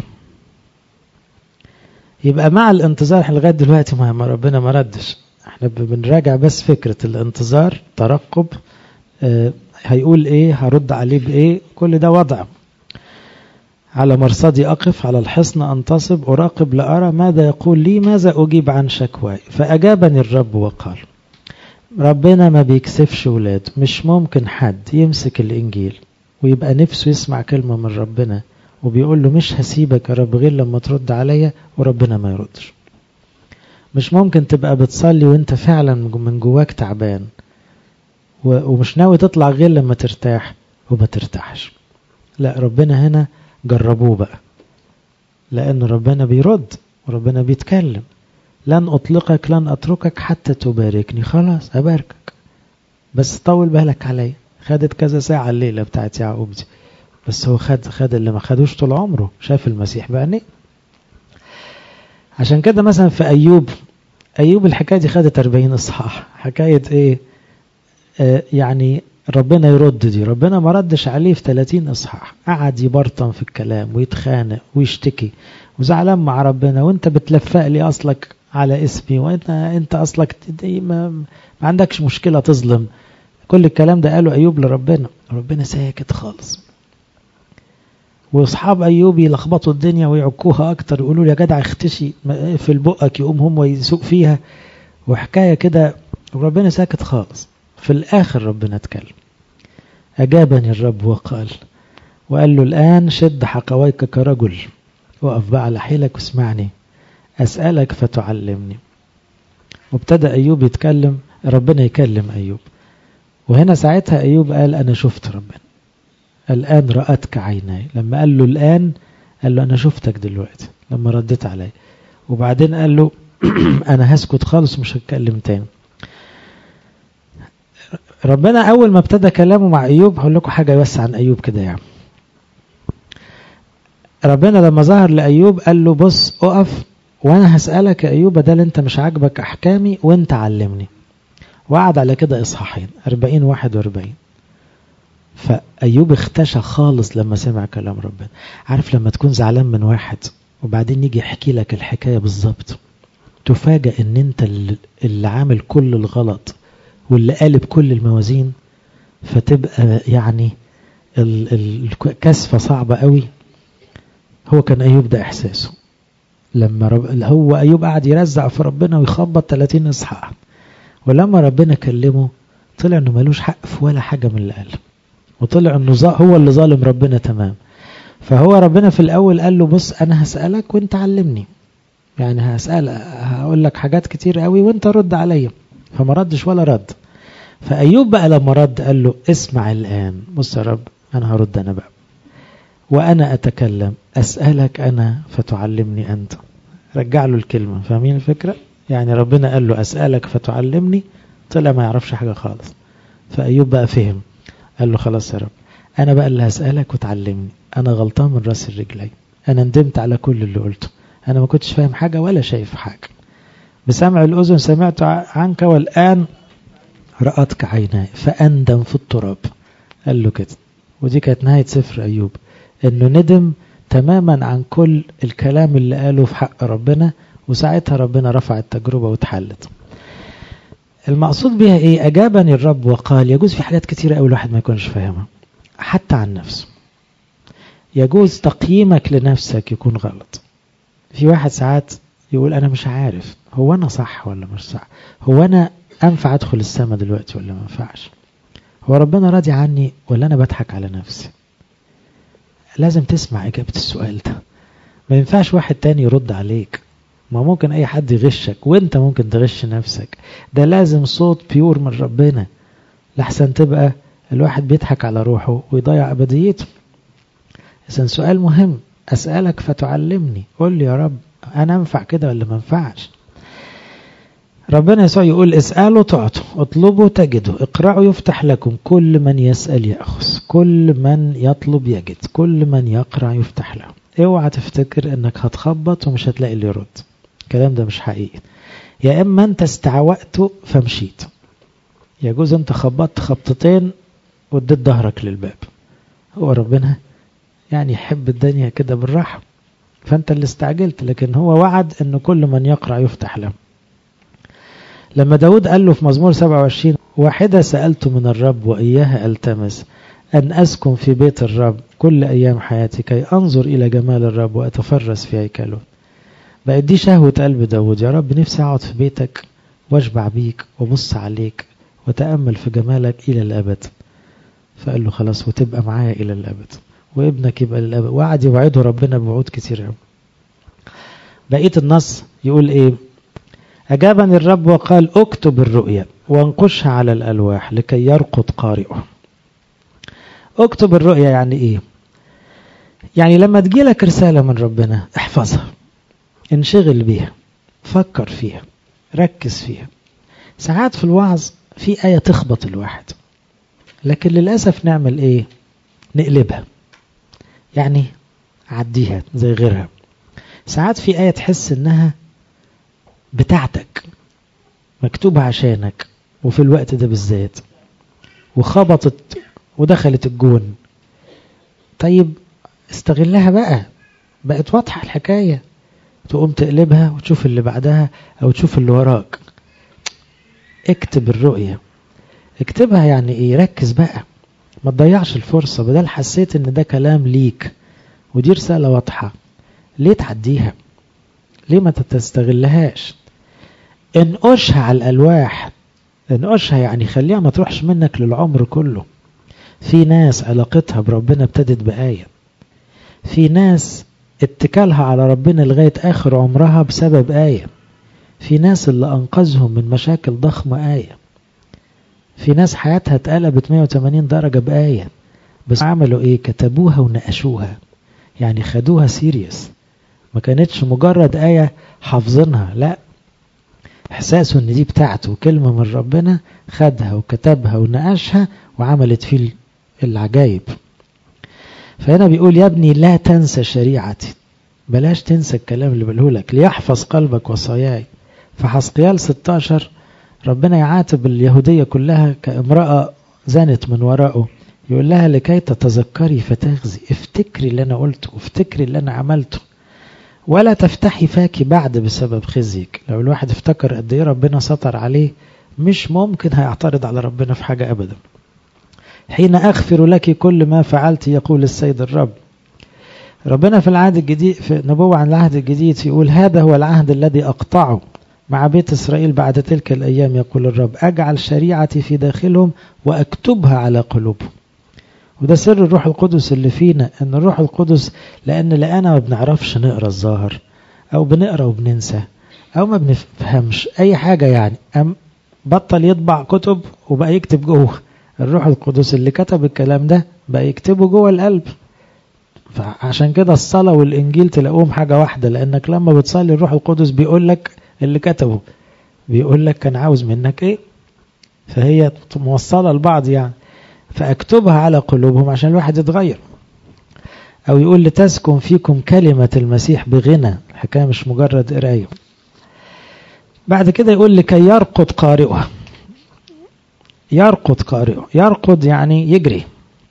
يبقى مع الانتظار احنا لغاية دلوقتي ما ربنا ما ردش احنا بنراجع بس فكرة الانتظار ترقب اه هيقول ايه هرد عليه بايه كل ده وضع على مرصدي أقف على الحصن أنتصب أراقب لأرى ماذا يقول لي ماذا أجيب عن شكواي فأجابني الرب وقال ربنا ما بيكسفش ولاد مش ممكن حد يمسك الإنجيل ويبقى نفسه يسمع كلمة من ربنا وبيقول له مش هسيبك يا رب غير لما ترد عليا وربنا ما يردش مش ممكن تبقى بتصلي وانت فعلا من جواك تعبان ومش ناوي تطلع غير لما ترتاح وما ترتاحش لا ربنا هنا جربوه بقى لأن ربنا بيرد وربنا بيتكلم لن أطلقك لن أتركك حتى تباركني خلاص أباركك بس طول بالك عليا خدت كذا ساعة الليلة بتاعت يعقوب دي بس هو خد خد اللي ما خدوش طول عمره شاف المسيح بعينيه عشان كده مثلا في أيوب أيوب الحكاية دي خدت 40 إصحاح حكاية إيه آه يعني ربنا يرد دي ربنا ما ردش عليه في 30 إصحاح قعد يبرطم في الكلام ويتخانق ويشتكي وزعلان مع ربنا وانت بتلفق لي أصلك على اسمي وانت انت أصلك ما, ما عندكش مشكلة تظلم كل الكلام ده قاله أيوب لربنا ربنا ساكت خالص واصحاب ايوب يلخبطوا الدنيا ويعكوها اكتر يقولوا يا جدع اختشي في بقك يقوم هم ويسوق فيها وحكايه كده وربنا ساكت خالص في الاخر ربنا اتكلم اجابني الرب وقال وقال له الان شد حقويك كرجل وقف بقى على حيلك واسمعني اسالك فتعلمني وابتدى ايوب يتكلم ربنا يكلم ايوب وهنا ساعتها ايوب قال انا شفت ربنا الآن رأتك عيناي لما قال له الآن قال له أنا شفتك دلوقتي لما رديت علي وبعدين قال له أنا هسكت خالص مش هتكلم تاني ربنا أول ما ابتدى كلامه مع أيوب هقول لكم حاجة بس عن أيوب كده يعني ربنا لما ظهر لأيوب قال له بص أقف وأنا هسألك يا أيوب بدل أنت مش عاجبك أحكامي وأنت علمني وقعد على كده إصحاحين 40 41 فأيوب اختشى خالص لما سمع كلام ربنا عارف لما تكون زعلان من واحد وبعدين يجي يحكي لك الحكاية بالظبط تفاجأ ان انت اللي عامل كل الغلط واللي قالب كل الموازين فتبقى يعني الكسفة صعبة قوي هو كان أيوب ده إحساسه لما رب هو أيوب قعد يرزع في ربنا ويخبط 30 إصحاح ولما ربنا كلمه طلع انه ملوش حق في ولا حاجة من اللي قاله وطلع انه هو اللي ظالم ربنا تمام فهو ربنا في الاول قال له بص انا هسألك وانت علمني يعني هسأل هقول لك حاجات كتير قوي وانت رد عليا فما ردش ولا رد فأيوب بقى لما رد قال له اسمع الآن بص يا رب أنا هرد أنا بقى وأنا أتكلم أسألك أنا فتعلمني أنت رجع له الكلمة فاهمين الفكرة يعني ربنا قال له أسألك فتعلمني طلع ما يعرفش حاجة خالص فأيوب بقى فهم قال له خلاص يا رب أنا بقى اللي هسألك وتعلمني أنا غلطان من راس الرجلين أنا ندمت على كل اللي قلته أنا ما كنتش فاهم حاجة ولا شايف حاجة بسمع الأذن سمعت عنك والآن رأتك عيناي فأندم في التراب قال له كده ودي كانت نهاية سفر أيوب إنه ندم تماما عن كل الكلام اللي قاله في حق ربنا وساعتها ربنا رفع التجربة واتحلت المقصود بها ايه اجابني الرب وقال يجوز في حاجات كتيرة قوي الواحد ما يكونش فاهمها حتى عن نفسه يجوز تقييمك لنفسك يكون غلط في واحد ساعات يقول انا مش عارف هو انا صح ولا مش صح هو انا انفع ادخل السماء دلوقتي ولا ما ينفعش هو ربنا راضي عني ولا انا بضحك على نفسي لازم تسمع اجابة السؤال ده ما ينفعش واحد تاني يرد عليك ما ممكن اي حد يغشك وانت ممكن تغش نفسك ده لازم صوت بيور من ربنا لحسن تبقى الواحد بيضحك على روحه ويضيع ابديته اذا سؤال مهم اسالك فتعلمني قول لي يا رب انا انفع كده ولا ما انفعش ربنا يسوع يقول اسألوا تعطوا اطلبوا تجدوا اقرأوا يفتح لكم كل من يسأل يأخذ كل من يطلب يجد كل من يقرأ يفتح له اوعى تفتكر انك هتخبط ومش هتلاقي اللي يرد الكلام ده مش حقيقي يا اما انت استعوأت فمشيت يجوز انت خبطت خبطتين واديت ظهرك للباب هو ربنا يعني يحب الدنيا كده بالراحة فانت اللي استعجلت لكن هو وعد ان كل من يقرأ يفتح له لما داود قال له في مزمور 27 واحدة سألت من الرب وإياها ألتمس أن أسكن في بيت الرب كل أيام حياتي كي أنظر إلى جمال الرب وأتفرس في هيكله بقت دي شهوة قلب داود يا رب نفسي أقعد في بيتك واشبع بيك وبص عليك وتأمل في جمالك إلى الأبد فقال له خلاص وتبقى معايا إلى الأبد وابنك يبقى للأبد وقعد يوعده ربنا بوعود كتير قوي بقية النص يقول إيه أجابني الرب وقال اكتب الرؤيا وانقشها على الألواح لكي يرقد قارئه اكتب الرؤيا يعني ايه يعني لما تجيلك رسالة من ربنا احفظها انشغل بيها فكر فيها ركز فيها ساعات في الوعظ في آية تخبط الواحد لكن للأسف نعمل ايه نقلبها يعني عديها زي غيرها ساعات في آية تحس انها بتاعتك مكتوبة عشانك وفي الوقت ده بالذات وخبطت ودخلت الجون طيب استغلها بقى بقت واضحة الحكاية تقوم تقلبها وتشوف اللي بعدها او تشوف اللي وراك اكتب الرؤية اكتبها يعني ايه ركز بقى ما تضيعش الفرصة بدل حسيت ان ده كلام ليك ودي رسالة واضحة ليه تعديها ليه ما تستغلهاش انقشها على الألواح انقشها يعني خليها ما تروحش منك للعمر كله في ناس علاقتها بربنا ابتدت بآية في ناس اتكالها على ربنا لغاية آخر عمرها بسبب آية في ناس اللي أنقذهم من مشاكل ضخمة آية في ناس حياتها اتقلبت 180 درجة بآية بس عملوا ايه كتبوها ونقشوها يعني خدوها سيريس ما كانتش مجرد آية حافظينها لا احساسه ان دي بتاعته كلمة من ربنا خدها وكتبها ونقشها وعملت فيه العجايب فهنا بيقول يا ابني لا تنسى شريعتي بلاش تنسى الكلام اللي بقوله لك ليحفظ قلبك وصاياي فحسقيال 16 ربنا يعاتب اليهودية كلها كامرأة زنت من وراءه يقول لها لكي تتذكري فتغزي افتكري اللي انا قلته افتكري اللي انا عملته ولا تفتحي فاكي بعد بسبب خزيك لو الواحد افتكر قد ايه ربنا سطر عليه مش ممكن هيعترض على ربنا في حاجة ابدا حين اغفر لك كل ما فعلت يقول السيد الرب ربنا في العهد الجديد في نبوة عن العهد الجديد يقول هذا هو العهد الذي أقطعه مع بيت إسرائيل بعد تلك الأيام يقول الرب أجعل شريعتي في داخلهم وأكتبها على قلوبهم وده سر الروح القدس اللي فينا ان الروح القدس لان لقانا ما بنعرفش نقرا الظاهر او بنقرا وبننسى او ما بنفهمش اي حاجة يعني أم بطل يطبع كتب وبقى يكتب جوه الروح القدس اللي كتب الكلام ده بقى يكتبه جوه القلب فعشان كده الصلاة والإنجيل تلاقوهم حاجة واحدة لأنك لما بتصلي الروح القدس بيقول لك اللي كتبه بيقول لك كان عاوز منك إيه فهي موصلة لبعض يعني فأكتبها على قلوبهم عشان الواحد يتغير أو يقول لتسكن فيكم كلمة المسيح بغنى الحكاية مش مجرد قراية بعد كده يقول لكي يرقد قارئها يرقد قارئه يرقد يعني يجري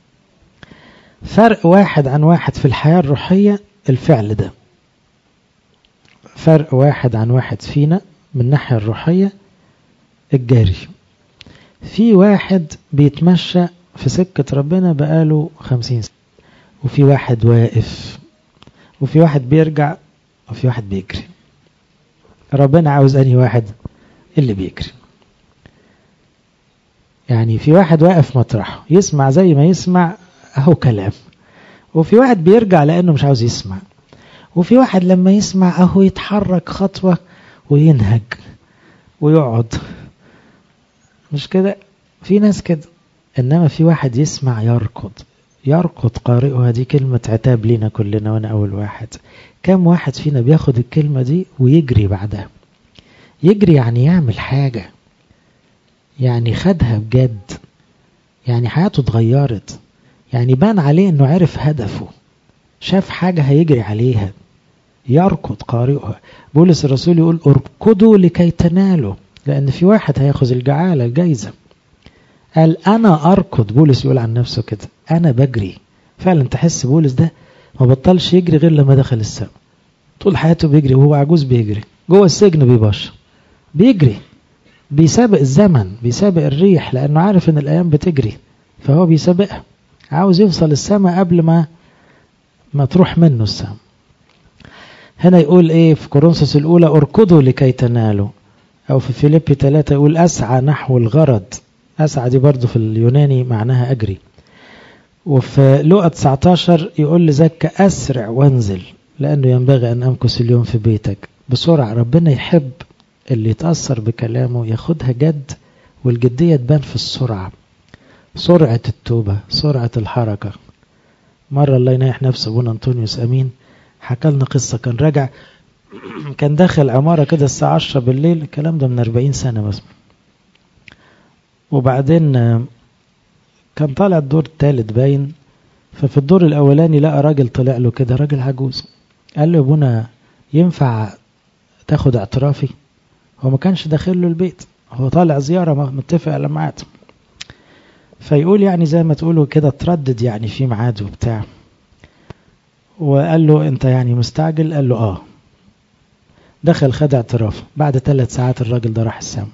فرق واحد عن واحد في الحياة الروحية الفعل ده فرق واحد عن واحد فينا من الناحية الروحية الجري في واحد بيتمشى في سكة ربنا بقاله خمسين سنة وفي واحد واقف وفي واحد بيرجع وفي واحد بيجري ربنا عاوز أنهي واحد اللي بيجري يعني في واحد واقف مطرحه يسمع زي ما يسمع اهو كلام وفي واحد بيرجع لانه مش عاوز يسمع وفي واحد لما يسمع اهو يتحرك خطوة وينهج ويقعد مش كده في ناس كده انما في واحد يسمع يركض يركض قارئها دي كلمة عتاب لينا كلنا وانا اول واحد كم واحد فينا بياخد الكلمة دي ويجري بعدها يجري يعني يعمل حاجة يعني خدها بجد يعني حياته اتغيرت يعني بان عليه انه عرف هدفه شاف حاجة هيجري عليها يركض قارئها بولس الرسول يقول اركضوا لكي تنالوا لان في واحد هياخذ الجعالة الجايزة قال انا اركض بولس يقول عن نفسه كده انا بجري فعلا تحس بولس ده ما بطلش يجري غير لما دخل السماء طول حياته بيجري وهو عجوز بيجري جوه السجن بيبشر بيجري بيسابق الزمن بيسابق الريح لأنه عارف إن الأيام بتجري فهو بيسابقها عاوز يوصل السماء قبل ما ما تروح منه السماء هنا يقول إيه في كورنثوس الأولى اركضوا لكي تنالوا أو في فيليبي 3 يقول أسعى نحو الغرض أسعى دي برضو في اليوناني معناها أجري وفي لقى 19 يقول لزكى أسرع وانزل لأنه ينبغي أن أمكث اليوم في بيتك بسرعة ربنا يحب اللي يتأثر بكلامه ياخدها جد والجدية تبان في السرعة سرعة التوبة سرعة الحركة مرة الله ينيح نفسه ابونا انطونيوس امين حكى لنا قصة كان راجع كان داخل عمارة كده الساعة 10 بالليل الكلام ده من 40 سنة مثلا وبعدين كان طالع الدور الثالث باين ففي الدور الاولاني لقى راجل طلع له كده راجل عجوز قال له يا ابونا ينفع تاخد اعترافي هو ما كانش داخل له البيت هو طالع زيارة متفق على ميعاد فيقول يعني زي ما تقولوا كده تردد يعني في ميعاد وبتاع وقال له انت يعني مستعجل قال له اه دخل خد اعتراف بعد ثلاث ساعات الراجل ده راح السما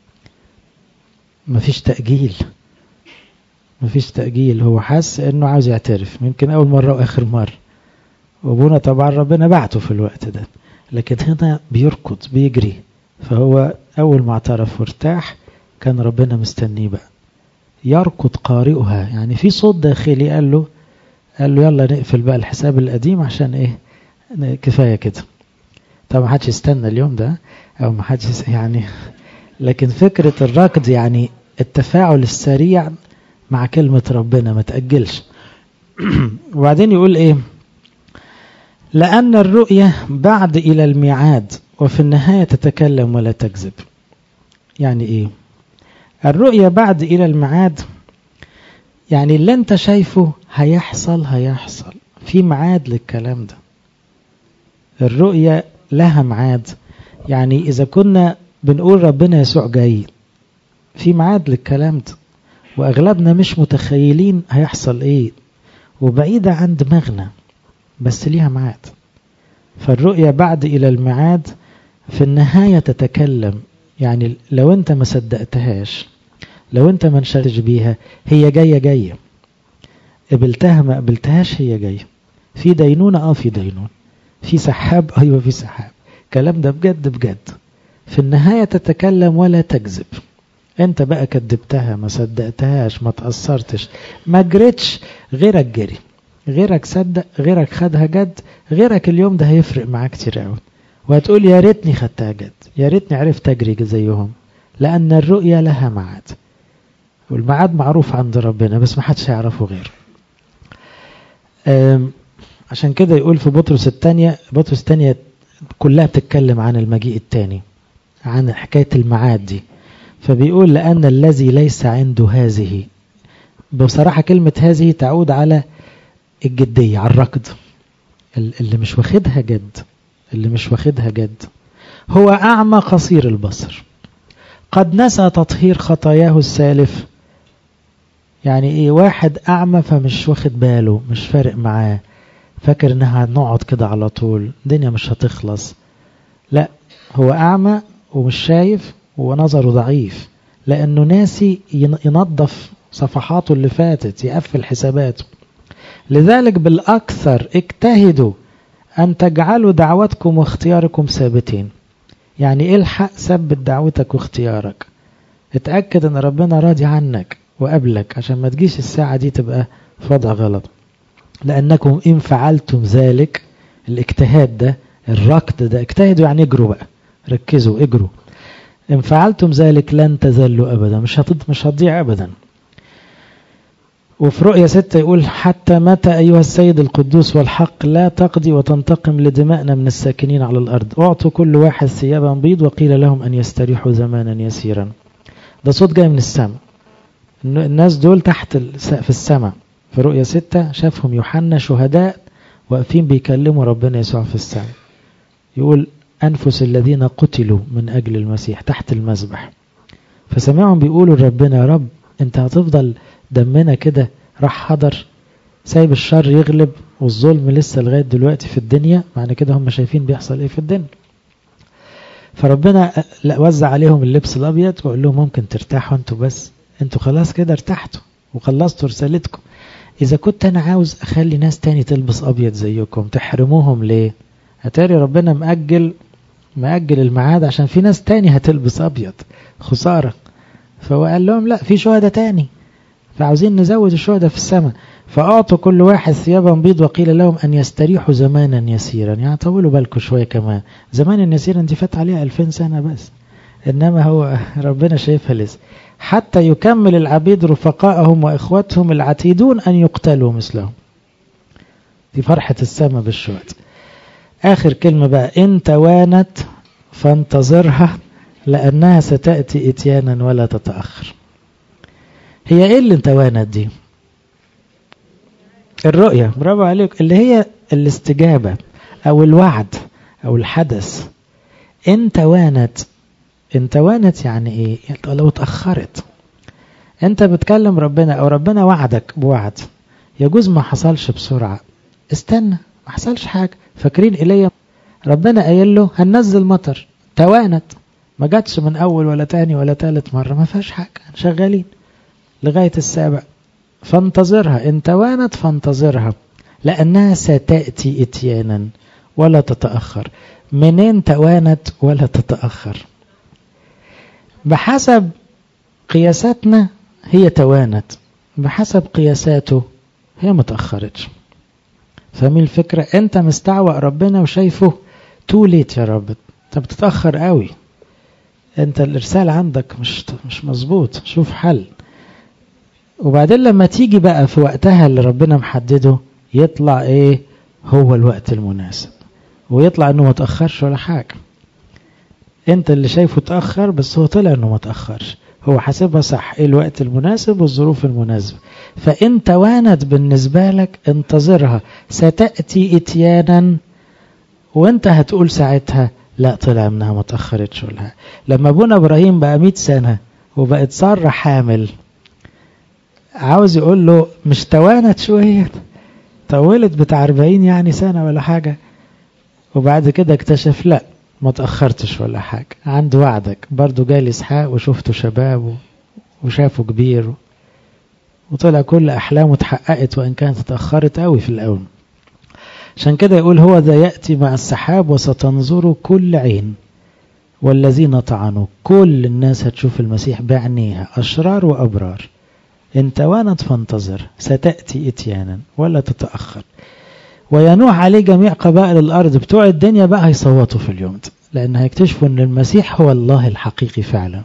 مفيش تأجيل مفيش تأجيل هو حس انه عاوز يعترف يمكن اول مرة واخر مرة وابونا طبعا ربنا بعته في الوقت ده لكن هنا بيركض بيجري فهو اول ما اعترف وارتاح كان ربنا مستنيه بقى يركض قارئها يعني في صوت داخلي قال له قال له يلا نقفل بقى الحساب القديم عشان ايه كفايه كده طبعا ما حدش يستنى اليوم ده او ما حدش يعني لكن فكره الركض يعني التفاعل السريع مع كلمه ربنا ما تاجلش وبعدين يقول ايه لان الرؤيه بعد الى الميعاد وفي النهايه تتكلم ولا تكذب يعني ايه الرؤية بعد إلى الميعاد يعني اللي انت شايفه هيحصل هيحصل في ميعاد للكلام ده الرؤية لها ميعاد يعني إذا كنا بنقول ربنا يسوع جاي في ميعاد للكلام ده وأغلبنا مش متخيلين هيحصل إيه وبعيدة عن دماغنا بس ليها ميعاد فالرؤية بعد إلى الميعاد في النهاية تتكلم يعني لو انت ما صدقتهاش لو انت ما انشغلش بيها هي جاية جاية قبلتها ما قبلتهاش هي جاية في دينونة اه في دينون في سحاب ايوه في سحاب الكلام ده بجد بجد في النهاية تتكلم ولا تكذب انت بقى كدبتها ما صدقتهاش ما تأثرتش ما جريتش غيرك جري غيرك صدق غيرك خدها جد غيرك اليوم ده هيفرق معاه كتير قوي وهتقول يا ريتني خدتها جد يا ريتني عرفت اجري زيهم لان الرؤيا لها ميعاد والميعاد معروف عند ربنا بس ما حدش يعرفه غيره عشان كده يقول في بطرس الثانية بطرس الثانية كلها بتتكلم عن المجيء الثاني عن حكاية الميعاد دي فبيقول لأن الذي ليس عنده هذه بصراحة كلمة هذه تعود على الجدية على الركض اللي مش واخدها جد اللي مش واخدها جد هو أعمى قصير البصر قد نسى تطهير خطاياه السالف يعني ايه واحد أعمى فمش واخد باله مش فارق معاه فاكر انها هنقعد كده على طول الدنيا مش هتخلص لا هو أعمى ومش شايف ونظره ضعيف لأنه ناسي ينظف صفحاته اللي فاتت يقفل حساباته لذلك بالأكثر اجتهدوا أن تجعلوا دعوتكم واختياركم ثابتين يعني الحق ثبت دعوتك واختيارك اتأكد ان ربنا راضي عنك وقبلك عشان ما تجيش الساعة دي تبقى في وضع غلط لأنكم إن فعلتم ذلك الاجتهاد ده الركض ده اجتهدوا يعني اجروا بقى ركزوا اجروا إن فعلتم ذلك لن تزلوا أبدا مش هتض مش هتضيع أبدا وفي رؤية ستة يقول حتى متى أيها السيد القدوس والحق لا تقضي وتنتقم لدمائنا من الساكنين على الأرض أعطوا كل واحد ثيابا بيض وقيل لهم أن يستريحوا زمانا يسيرا ده صوت جاي من السماء الناس دول تحت في السماء في رؤية ستة شافهم يوحنا شهداء واقفين بيكلموا ربنا يسوع في السماء يقول أنفس الذين قتلوا من أجل المسيح تحت المذبح فسمعهم بيقولوا لربنا يا رب أنت هتفضل دمنا كده راح حضر سايب الشر يغلب والظلم لسه لغاية دلوقتي في الدنيا معنى كده هم شايفين بيحصل ايه في الدنيا فربنا وزع عليهم اللبس الابيض وقال لهم ممكن ترتاحوا انتوا بس انتوا خلاص كده ارتحتوا وخلصتوا رسالتكم اذا كنت انا عاوز اخلي ناس تاني تلبس ابيض زيكم تحرموهم ليه اتاري ربنا مأجل مأجل الميعاد عشان في ناس تاني هتلبس ابيض خسارة فهو قال لهم لا في شهداء تاني فعاوزين نزود الشهداء في السماء فأعطوا كل واحد ثيابا بيض وقيل لهم أن يستريحوا زمانا يسيرا يعني طولوا بالكم شوية كمان زمان يسيرا دي فات عليها 2000 سنة بس إنما هو ربنا شايفها لسه حتى يكمل العبيد رفقائهم وإخوتهم العتيدون أن يقتلوا مثلهم دي فرحة السماء بالشهداء آخر كلمة بقى إن توانت فانتظرها لأنها ستأتي إتيانا ولا تتأخر هي إيه اللي توانت دي الرؤية برافو عليك اللي هي الاستجابة أو الوعد أو الحدث إن توانت إن توانت يعني إيه يعني لو اتأخرت أنت بتكلم ربنا أو ربنا وعدك بوعد يجوز ما حصلش بسرعة استنى ما حصلش حاجة فاكرين إلي ربنا قايل له هننزل مطر توانت ما جاتش من أول ولا تاني ولا تالت مرة ما فيهاش حاجة شغالين لغاية السابع فانتظرها إن توانت فانتظرها لأنها ستأتي إتيانا ولا تتأخر منين توانت ولا تتأخر بحسب قياساتنا هي توانت بحسب قياساته هي متأخرتش فاهمين الفكرة انت مستعوق ربنا وشايفه تو ليت يا رب انت بتتأخر قوي انت الارسال عندك مش مش مظبوط شوف حل وبعدين لما تيجي بقى في وقتها اللي ربنا محدده يطلع ايه هو الوقت المناسب ويطلع انه ما تأخرش ولا حاجة انت اللي شايفه تأخر بس هو طلع انه ما تأخرش هو حاسبها صح ايه الوقت المناسب والظروف المناسبة فإن توانت بالنسبة لك انتظرها ستأتي اتيانا وانت هتقول ساعتها لا طلع منها ما تأخرتش ولا لما ابونا ابراهيم بقى 100 سنة وبقت سارة حامل عاوز يقول له مش توانت شوية طولت بتاع 40 يعني سنة ولا حاجة وبعد كده اكتشف لا ما تأخرتش ولا حاجة عند وعدك برضو جالي اسحاق وشفته شباب وشافه كبير وطلع كل أحلامه اتحققت وإن كانت اتأخرت قوي في الأول عشان كده يقول هو ذا يأتي مع السحاب وستنظر كل عين والذين طعنوا كل الناس هتشوف المسيح بعينيها أشرار وأبرار إن توانت فانتظر ستأتي إتيانا ولا تتأخر وينوح عليه جميع قبائل الأرض بتوع الدنيا بقى هيصوتوا في اليوم ده لأن هيكتشفوا أن المسيح هو الله الحقيقي فعلا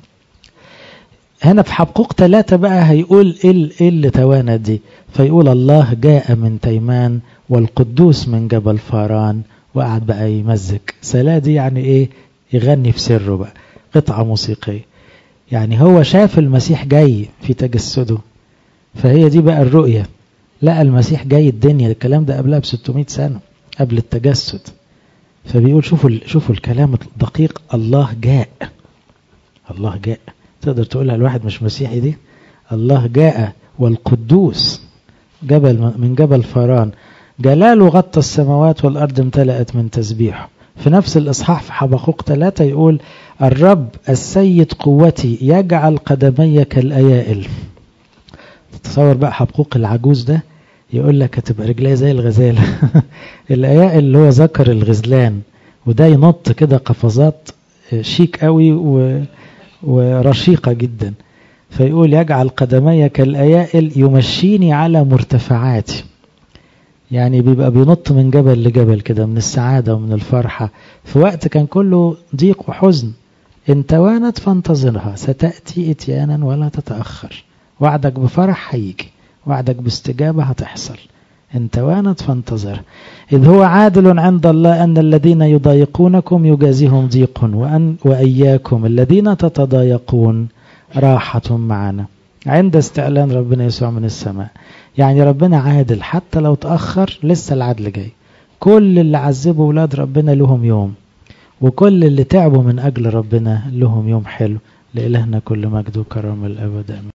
هنا في حبقوق ثلاثة بقى هيقول إيه اللي توانت دي فيقول الله جاء من تيمان والقدوس من جبل فاران وقعد بقى يمزك سلا دي يعني إيه يغني في سره بقى قطعة موسيقية يعني هو شاف المسيح جاي في تجسده فهي دي بقى الرؤية لقى المسيح جاي الدنيا الكلام ده قبلها ب 600 سنة قبل التجسد فبيقول شوفوا شوفوا الكلام الدقيق الله جاء الله جاء تقدر تقولها الواحد مش مسيحي دي الله جاء والقدوس جبل من جبل فاران جلاله غطى السماوات والأرض امتلأت من تسبيحه في نفس الإصحاح في حبقوق ثلاثة يقول الرب السيد قوتي يجعل قدمي كالأيائل تصور بقى حبقوق العجوز ده يقول لك هتبقى رجليه زي الغزالة الأيائل اللي هو ذكر الغزلان وده ينط كده قفزات شيك قوي و... ورشيقة جدا فيقول يجعل قدمي كالأيائل يمشيني على مرتفعاتي يعني بيبقى بينط من جبل لجبل كده من السعادة ومن الفرحة في وقت كان كله ضيق وحزن إن توانت فانتظرها ستأتي إتيانا ولا تتأخر وعدك بفرح هيجي وعدك باستجابة هتحصل إن توانت فانتظر إذ هو عادل عند الله أن الذين يضايقونكم يجازيهم ضيق وأن وإياكم الذين تتضايقون راحة معنا عند استعلان ربنا يسوع من السماء يعني ربنا عادل حتى لو تأخر لسه العدل جاي كل اللي عذبوا ولاد ربنا لهم يوم وكل اللي تعبوا من أجل ربنا لهم يوم حلو لإلهنا كل مجد وكرم الأبد